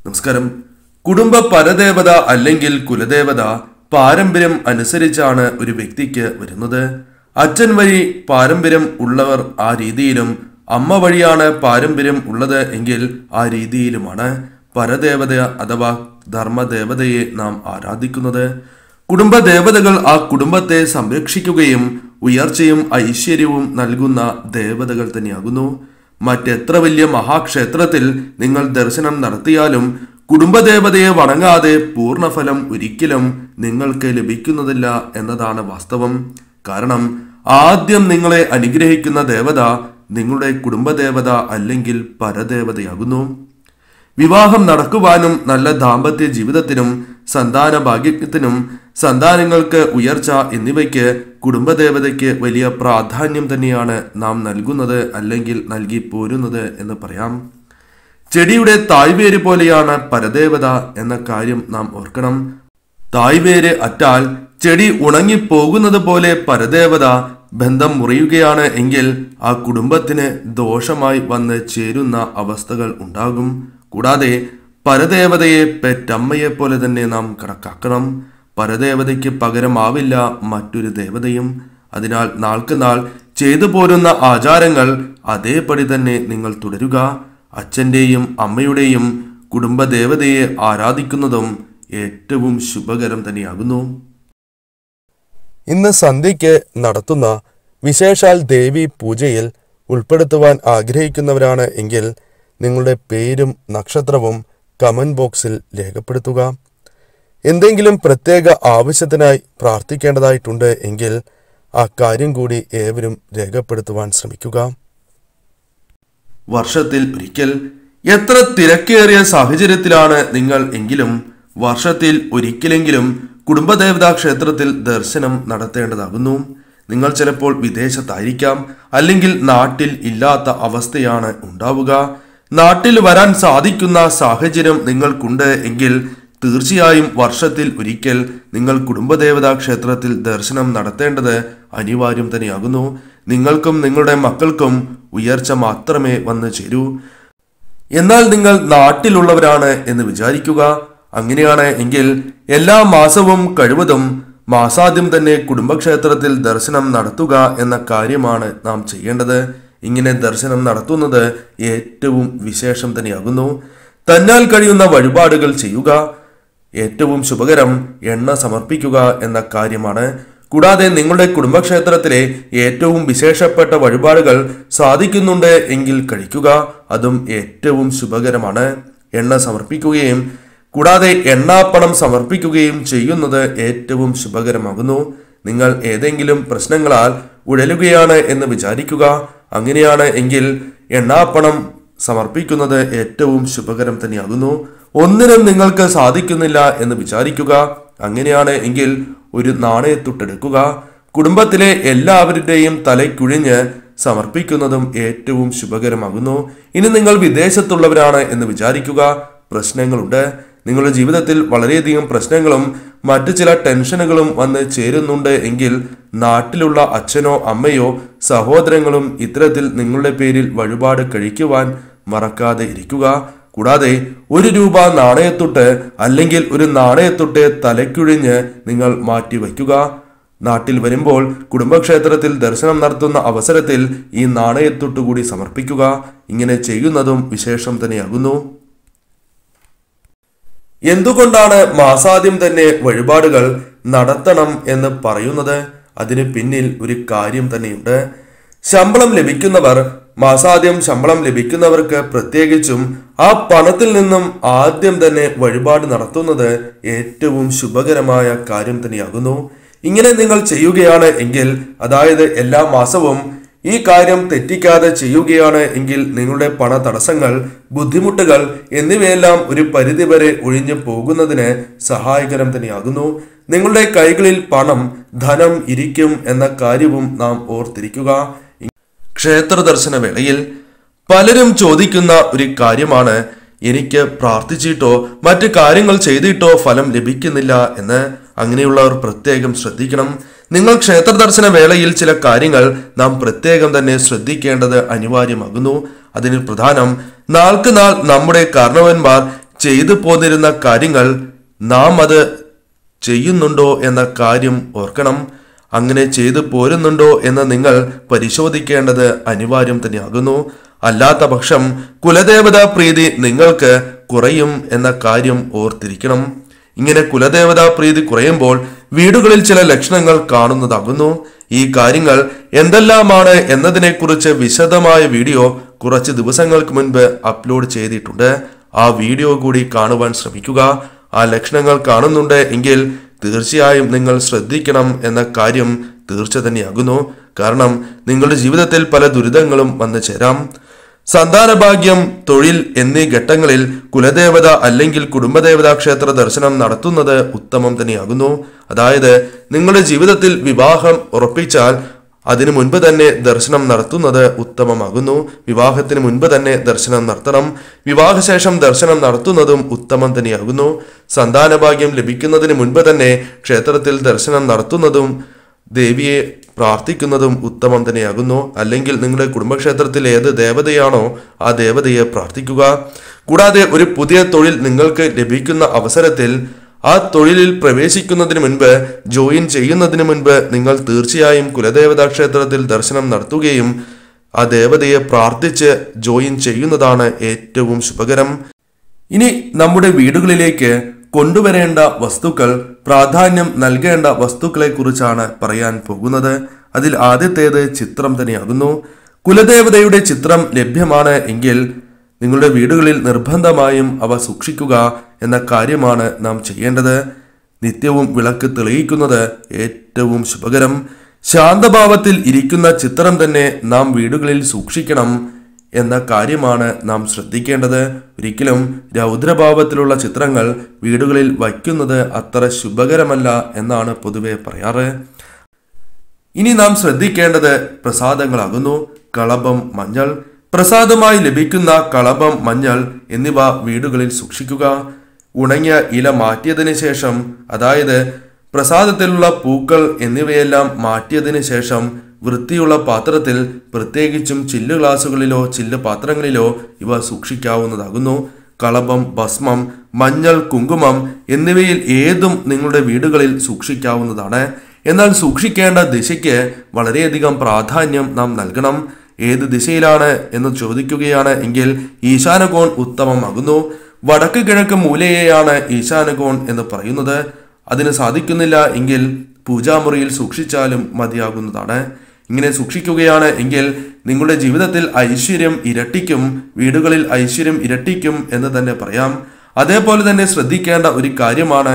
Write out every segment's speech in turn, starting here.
നമസ്കാരം കുടുംബ പരദേവത അല്ലെങ്കിൽ കുലദേവത പാരമ്പര്യം അനുസരിച്ചാണ് ഒരു വ്യക്തിക്ക് വരുന്നത് അച്ഛൻ വഴി പാരമ്പര്യം ഉള്ളവർ ആ രീതിയിലും അമ്മ വഴിയാണ് പാരമ്പര്യം ഉള്ളത് എങ്കിൽ ആ രീതിയിലുമാണ് പരദേവത അഥവാ ധർമ്മദേവതയെ നാം ആരാധിക്കുന്നത് കുടുംബ ദേവതകൾ ആ കുടുംബത്തെ സംരക്ഷിക്കുകയും ഉയർച്ചയും ഐശ്വര്യവും നൽകുന്ന ദേവതകൾ തന്നെയാകുന്നു മറ്റെത്ര വലിയ മഹാക്ഷേത്രത്തിൽ നിങ്ങൾ ദർശനം നടത്തിയാലും കുടുംബദേവതയെ വണങ്ങാതെ പൂർണ്ണഫലം ഒരിക്കലും നിങ്ങൾക്ക് ലഭിക്കുന്നതില്ല എന്നതാണ് വാസ്തവം കാരണം ആദ്യം നിങ്ങളെ അനുഗ്രഹിക്കുന്ന ദേവത നിങ്ങളുടെ കുടുംബദേവത അല്ലെങ്കിൽ പരദേവതയാകുന്നു വിവാഹം നടക്കുവാനും നല്ല ദാമ്പത്യ ജീവിതത്തിനും സന്താന ഭാഗ്യത്തിനും സന്താനങ്ങൾക്ക് ഉയർച്ച എന്നിവയ്ക്ക് കുടുംബദേവതയ്ക്ക് വലിയ പ്രാധാന്യം തന്നെയാണ് നാം നൽകുന്നത് അല്ലെങ്കിൽ നൽകി പോരുന്നത് എന്ന് പറയാം ചെടിയുടെ തായ്വേര് പോലെയാണ് പരദേവത എന്ന കാര്യം നാം ഓർക്കണം തായ്വേര് അറ്റാൽ ചെടി ഉണങ്ങിപ്പോകുന്നത് പോലെ പരദേവത ബന്ധം മുറിയുകയാണ് എങ്കിൽ ആ കുടുംബത്തിന് ദോഷമായി വന്ന് ചേരുന്ന അവസ്ഥകൾ ഉണ്ടാകും കൂടാതെ പരദേവതയെ പെറ്റമ്മയെ പോലെ തന്നെ നാം കണക്കാക്കണം പരദേവതയ്ക്ക് പകരമാവില്ല മറ്റൊരു ദേവതയും അതിനാൽ നാൾക്ക് നാൾ ചെയ്തു പോരുന്ന ആചാരങ്ങൾ അതേപടി തന്നെ നിങ്ങൾ തുടരുക അച്ഛൻ്റെയും അമ്മയുടെയും കുടുംബദേവതയെ ആരാധിക്കുന്നതും ഏറ്റവും ശുഭകരം തന്നെയാകുന്നു ഇന്ന് സന്ധ്യയ്ക്ക് നടത്തുന്ന വിശേഷാൽ ദേവി പൂജയിൽ ഉൾപ്പെടുത്തുവാൻ ആഗ്രഹിക്കുന്നവരാണ് എങ്കിൽ നിങ്ങളുടെ പേരും നക്ഷത്രവും കമന്റ് ബോക്സിൽ രേഖപ്പെടുത്തുക എന്തെങ്കിലും പ്രത്യേക ആവശ്യത്തിനായി പ്രാർത്ഥിക്കേണ്ടതായിട്ടുണ്ട് എങ്കിൽ ആ കാര്യം കൂടി ഏവരും രേഖപ്പെടുത്തുവാൻ ശ്രമിക്കുക വർഷത്തിൽ ഒരിക്കൽ എത്ര തിരക്കേറിയ സാഹചര്യത്തിലാണ് നിങ്ങൾ എങ്കിലും വർഷത്തിൽ ഒരിക്കലെങ്കിലും കുടുംബദേവതാ ക്ഷേത്രത്തിൽ ദർശനം നടത്തേണ്ടതാകുന്നു നിങ്ങൾ ചിലപ്പോൾ വിദേശത്തായിരിക്കാം അല്ലെങ്കിൽ നാട്ടിൽ ഇല്ലാത്ത അവസ്ഥയാണ് ഉണ്ടാവുക നാട്ടിൽ വരാൻ സാധിക്കുന്ന സാഹചര്യം നിങ്ങൾക്കുണ്ട് എങ്കിൽ തീർച്ചയായും വർഷത്തിൽ ഒരിക്കൽ നിങ്ങൾ കുടുംബദേവതാ ക്ഷേത്രത്തിൽ ദർശനം നടത്തേണ്ടത് അനിവാര്യം തന്നെയാകുന്നു നിങ്ങൾക്കും നിങ്ങളുടെ മക്കൾക്കും ഉയർച്ച മാത്രമേ വന്നു ചേരൂ എന്നാൽ നിങ്ങൾ നാട്ടിലുള്ളവരാണ് എന്ന് വിചാരിക്കുക അങ്ങനെയാണ് എങ്കിൽ എല്ലാ മാസവും കഴിവതും മാസാദ്യം തന്നെ കുടുംബക്ഷേത്രത്തിൽ ദർശനം നടത്തുക എന്ന കാര്യമാണ് നാം ചെയ്യേണ്ടത് ഇങ്ങനെ ദർശനം നടത്തുന്നത് ഏറ്റവും വിശേഷം തന്നെയാകുന്നു തന്നാൽ കഴിയുന്ന വഴിപാടുകൾ ചെയ്യുക ഏറ്റവും ശുഭകരം എണ്ണ സമർപ്പിക്കുക എന്ന കാര്യമാണ് കൂടാതെ നിങ്ങളുടെ കുടുംബക്ഷേത്രത്തിലെ ഏറ്റവും വിശേഷപ്പെട്ട വഴിപാടുകൾ സാധിക്കുന്നുണ്ട് എങ്കിൽ കഴിക്കുക അതും ഏറ്റവും ശുഭകരമാണ് എണ്ണ സമർപ്പിക്കുകയും കൂടാതെ എണ്ണാപ്പണം സമർപ്പിക്കുകയും ചെയ്യുന്നത് ഏറ്റവും ശുഭകരമാകുന്നു നിങ്ങൾ ഏതെങ്കിലും പ്രശ്നങ്ങളാൽ ഉഴലുകയാണ് എന്ന് വിചാരിക്കുക അങ്ങനെയാണ് എങ്കിൽ എണ്ണാപ്പണം സമർപ്പിക്കുന്നത് ഏറ്റവും ശുഭകരം തന്നെയാകുന്നു ഒന്നിനും നിങ്ങൾക്ക് സാധിക്കുന്നില്ല എന്ന് വിചാരിക്കുക അങ്ങനെയാണ് എങ്കിൽ ഒരു നാണയത്തുട്ടെടുക്കുക കുടുംബത്തിലെ എല്ലാവരുടെയും തലയ്ക്കുഴിഞ്ഞ് സമർപ്പിക്കുന്നതും ഏറ്റവും ശുഭകരമാകുന്നു ഇനി നിങ്ങൾ വിദേശത്തുള്ളവരാണ് എന്ന് വിചാരിക്കുക പ്രശ്നങ്ങളുണ്ട് നിങ്ങളുടെ ജീവിതത്തിൽ വളരെയധികം പ്രശ്നങ്ങളും മറ്റു ചില ടെൻഷനുകളും വന്ന് ചേരുന്നുണ്ട് എങ്കിൽ നാട്ടിലുള്ള അച്ഛനോ അമ്മയോ സഹോദരങ്ങളും ഇത്തരത്തിൽ നിങ്ങളുടെ പേരിൽ വഴിപാട് കഴിക്കുവാൻ മറക്കാതെ ഇരിക്കുക കൂടാതെ ഒരു രൂപ നാണയത്തൊട്ട് അല്ലെങ്കിൽ ഒരു നാണയത്തൊട്ട് തലക്കുഴിഞ്ഞ് നിങ്ങൾ മാറ്റി വയ്ക്കുക നാട്ടിൽ വരുമ്പോൾ കുടുംബക്ഷേത്രത്തിൽ ദർശനം നടത്തുന്ന അവസരത്തിൽ ഈ നാണയത്തൊട്ട് കൂടി സമർപ്പിക്കുക ഇങ്ങനെ ചെയ്യുന്നതും വിശേഷം തന്നെയാകുന്നു എന്തുകൊണ്ടാണ് മാസാദ്യം തന്നെ വഴിപാടുകൾ നടത്തണം എന്ന് പറയുന്നത് അതിന് പിന്നിൽ ഒരു കാര്യം തന്നെയുണ്ട് ശമ്പളം ലഭിക്കുന്നവർ മാസാദ്യം ശമ്പളം ലഭിക്കുന്നവർക്ക് പ്രത്യേകിച്ചും ആ പണത്തിൽ നിന്നും ആദ്യം തന്നെ വഴിപാട് നടത്തുന്നത് ഏറ്റവും ശുഭകരമായ കാര്യം തന്നെയാകുന്നു ഇങ്ങനെ നിങ്ങൾ ചെയ്യുകയാണ് എങ്കിൽ അതായത് എല്ലാ മാസവും ഈ കാര്യം തെറ്റിക്കാതെ ചെയ്യുകയാണ് എങ്കിൽ നിങ്ങളുടെ പണ തടസ്സങ്ങൾ ബുദ്ധിമുട്ടുകൾ എന്നിവയെല്ലാം ഒരു പരിധിവരെ ഒഴിഞ്ഞു പോകുന്നതിന് സഹായകരം തന്നെയാകുന്നു നിങ്ങളുടെ കൈകളിൽ പണം ധനം ഇരിക്കും എന്ന കാര്യവും നാം ഓർത്തിരിക്കുക ക്ഷേത്ര ദർശന വേളയിൽ പലരും ചോദിക്കുന്ന ഒരു കാര്യമാണ് എനിക്ക് പ്രാർത്ഥിച്ചിട്ടോ മറ്റു കാര്യങ്ങൾ ചെയ്തിട്ടോ ഫലം ലഭിക്കുന്നില്ല എന്ന് അങ്ങനെയുള്ളവർ പ്രത്യേകം ശ്രദ്ധിക്കണം നിങ്ങൾ ക്ഷേത്ര ദർശന വേളയിൽ ചില കാര്യങ്ങൾ നാം പ്രത്യേകം തന്നെ ശ്രദ്ധിക്കേണ്ടത് അനിവാര്യമാകുന്നു അതിന് പ്രധാനം നാൾക്ക് നാൾ നമ്മുടെ കാരണവന്മാർ ചെയ്തു പോന്നിരുന്ന കാര്യങ്ങൾ നാം അത് ചെയ്യുന്നുണ്ടോ എന്ന കാര്യം ഓർക്കണം അങ്ങനെ ചെയ്തു പോരുന്നുണ്ടോ എന്ന് നിങ്ങൾ പരിശോധിക്കേണ്ടത് അനിവാര്യം തന്നെയാകുന്നു അല്ലാത്ത പക്ഷം കുലദേവതാ പ്രീതി നിങ്ങൾക്ക് കുറയും എന്ന കാര്യം ഓർത്തിരിക്കണം ഇങ്ങനെ കുലദേവതാ പ്രീതി കുറയുമ്പോൾ വീടുകളിൽ ചില ലക്ഷണങ്ങൾ കാണുന്നതാകുന്നു ഈ കാര്യങ്ങൾ എന്തെല്ലാമാണ് എന്നതിനെക്കുറിച്ച് വിശദമായ വീഡിയോ കുറച്ച് ദിവസങ്ങൾക്ക് മുൻപ് അപ്ലോഡ് ചെയ്തിട്ടുണ്ട് ആ വീഡിയോ കൂടി കാണുവാൻ ശ്രമിക്കുക ആ ലക്ഷണങ്ങൾ കാണുന്നുണ്ട് എങ്കിൽ തീർച്ചയായും നിങ്ങൾ ശ്രദ്ധിക്കണം എന്ന കാര്യം തീർച്ച തന്നെയാകുന്നു കാരണം നിങ്ങളുടെ ജീവിതത്തിൽ പല ദുരിതങ്ങളും വന്നു ചേരാം സന്താനഭാഗ്യം തൊഴിൽ എന്നീ ഘട്ടങ്ങളിൽ കുലദേവത അല്ലെങ്കിൽ കുടുംബദേവതാ ക്ഷേത്ര ദർശനം നടത്തുന്നത് ഉത്തമം തന്നെയാകുന്നു അതായത് നിങ്ങളുടെ ജീവിതത്തിൽ വിവാഹം ഉറപ്പിച്ചാൽ അതിനു മുൻപ് തന്നെ ദർശനം നടത്തുന്നത് ഉത്തമമാകുന്നു വിവാഹത്തിന് മുൻപ് തന്നെ ദർശനം നടത്തണം വിവാഹശേഷം ദർശനം നടത്തുന്നതും ഉത്തമം തന്നെയാകുന്നു സന്താനഭാഗ്യം ലഭിക്കുന്നതിന് മുൻപ് തന്നെ ക്ഷേത്രത്തിൽ ദർശനം നടത്തുന്നതും ദേവിയെ പ്രാർത്ഥിക്കുന്നതും ഉത്തമം തന്നെയാകുന്നു അല്ലെങ്കിൽ നിങ്ങളുടെ കുടുംബക്ഷേത്രത്തിൽ ഏത് ദേവതയാണോ ആ ദേവതയെ പ്രാർത്ഥിക്കുക കൂടാതെ ഒരു പുതിയ തൊഴിൽ നിങ്ങൾക്ക് ലഭിക്കുന്ന അവസരത്തിൽ ആ തൊഴിലിൽ പ്രവേശിക്കുന്നതിന് മുൻപ് ജോയിൻ ചെയ്യുന്നതിന് മുൻപ് നിങ്ങൾ തീർച്ചയായും കുലദേവതാ ക്ഷേത്രത്തിൽ ദർശനം നടത്തുകയും ആ ദേവതയെ പ്രാർത്ഥിച്ച് ജോയിൻ ചെയ്യുന്നതാണ് ഏറ്റവും ശുഭകരം ഇനി നമ്മുടെ വീടുകളിലേക്ക് കൊണ്ടുവരേണ്ട വസ്തുക്കൾ പ്രാധാന്യം നൽകേണ്ട വസ്തുക്കളെ കുറിച്ചാണ് പറയാൻ പോകുന്നത് അതിൽ ആദ്യത്തേത് ചിത്രം തന്നെയാകുന്നു കുലദേവതയുടെ ചിത്രം ലഭ്യമാണ് എങ്കിൽ നിങ്ങളുടെ വീടുകളിൽ നിർബന്ധമായും അവ സൂക്ഷിക്കുക എന്ന കാര്യമാണ് നാം ചെയ്യേണ്ടത് നിത്യവും വിളക്ക് തെളിയിക്കുന്നത് ഏറ്റവും ശുഭകരം ശാന്തഭാവത്തിൽ ഇരിക്കുന്ന ചിത്രം തന്നെ നാം വീടുകളിൽ സൂക്ഷിക്കണം എന്ന കാര്യമാണ് നാം ശ്രദ്ധിക്കേണ്ടത് ഒരിക്കലും രൗദ്രഭാവത്തിലുള്ള ചിത്രങ്ങൾ വീടുകളിൽ വയ്ക്കുന്നത് അത്ര ശുഭകരമല്ല എന്നാണ് പൊതുവെ പറയാറ് ഇനി നാം ശ്രദ്ധിക്കേണ്ടത് പ്രസാദങ്ങളാകുന്നു കളഭം മഞ്ഞൾ പ്രസാദമായി ലഭിക്കുന്ന കളഭം മഞ്ഞൾ എന്നിവ വീടുകളിൽ സൂക്ഷിക്കുക ഉണങ്ങിയ ഇല മാറ്റിയതിനു ശേഷം അതായത് പ്രസാദത്തിലുള്ള പൂക്കൾ എന്നിവയെല്ലാം മാറ്റിയതിനു ശേഷം വൃത്തിയുള്ള പാത്രത്തിൽ പ്രത്യേകിച്ചും ചില്ല് ഗ്ലാസുകളിലോ ചില്ല് പാത്രങ്ങളിലോ ഇവ സൂക്ഷിക്കാവുന്നതാകുന്നു കളഭം ഭസ്മം മഞ്ഞൾ കുങ്കുമം എന്നിവയിൽ ഏതും നിങ്ങളുടെ വീടുകളിൽ സൂക്ഷിക്കാവുന്നതാണ് എന്നാൽ സൂക്ഷിക്കേണ്ട ദിശയ്ക്ക് വളരെയധികം പ്രാധാന്യം നാം നൽകണം ഏത് ദിശയിലാണ് എന്ന് ചോദിക്കുകയാണ് എങ്കിൽ ഈശാനകോൺ ഉത്തമമാകുന്നു വടക്ക് കിഴക്ക് മൂലയെയാണ് ഈശാനകോൺ എന്ന് പറയുന്നത് അതിന് സാധിക്കുന്നില്ല എങ്കിൽ പൂജാമുറിയിൽ സൂക്ഷിച്ചാലും മതിയാകുന്നതാണ് ഇങ്ങനെ സൂക്ഷിക്കുകയാണ് എങ്കിൽ നിങ്ങളുടെ ജീവിതത്തിൽ ഐശ്വര്യം ഇരട്ടിക്കും വീടുകളിൽ ഐശ്വര്യം ഇരട്ടിക്കും എന്ന് തന്നെ പറയാം അതേപോലെ തന്നെ ശ്രദ്ധിക്കേണ്ട ഒരു കാര്യമാണ്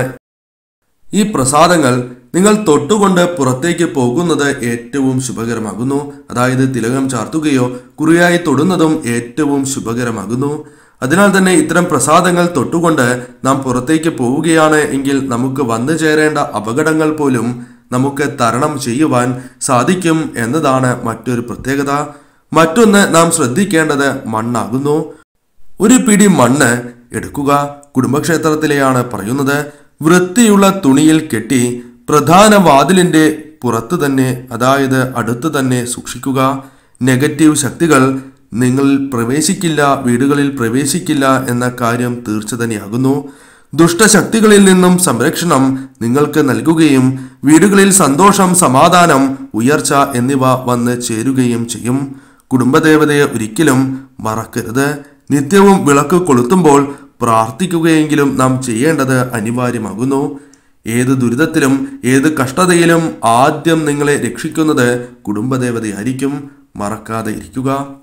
ഈ പ്രസാദങ്ങൾ നിങ്ങൾ തൊട്ടുകൊണ്ട് പുറത്തേക്ക് പോകുന്നത് ഏറ്റവും ശുഭകരമാകുന്നു അതായത് തിലകം ചാർത്തുകയോ കുറിയായി തൊടുന്നതും ഏറ്റവും ശുഭകരമാകുന്നു അതിനാൽ തന്നെ ഇത്തരം പ്രസാദങ്ങൾ തൊട്ടുകൊണ്ട് നാം പുറത്തേക്ക് പോവുകയാണ് എങ്കിൽ നമുക്ക് വന്നു ചേരേണ്ട അപകടങ്ങൾ പോലും നമുക്ക് തരണം ചെയ്യുവാൻ സാധിക്കും എന്നതാണ് മറ്റൊരു പ്രത്യേകത മറ്റൊന്ന് നാം ശ്രദ്ധിക്കേണ്ടത് മണ്ണാകുന്നു ഒരു പിടി മണ്ണ് എടുക്കുക കുടുംബക്ഷേത്രത്തിലെയാണ് പറയുന്നത് വൃത്തിയുള്ള തുണിയിൽ കെട്ടി പ്രധാന വാതിലിന്റെ പുറത്ത് തന്നെ അതായത് അടുത്ത് തന്നെ സൂക്ഷിക്കുക നെഗറ്റീവ് ശക്തികൾ നിങ്ങളിൽ പ്രവേശിക്കില്ല വീടുകളിൽ പ്രവേശിക്കില്ല എന്ന കാര്യം തീർച്ച തന്നെയാകുന്നു ദുഷ്ടശക്തികളിൽ നിന്നും സംരക്ഷണം നിങ്ങൾക്ക് നൽകുകയും വീടുകളിൽ സന്തോഷം സമാധാനം ഉയർച്ച എന്നിവ വന്ന് ചേരുകയും ചെയ്യും കുടുംബദേവതയെ ഒരിക്കലും മറക്കരുത് നിത്യവും വിളക്ക് കൊളുത്തുമ്പോൾ പ്രാർത്ഥിക്കുകയെങ്കിലും നാം ചെയ്യേണ്ടത് അനിവാര്യമാകുന്നു ഏത് ദുരിതത്തിലും ഏത് കഷ്ടതയിലും ആദ്യം നിങ്ങളെ രക്ഷിക്കുന്നത് കുടുംബദേവതയായിരിക്കും മറക്കാതെ ഇരിക്കുക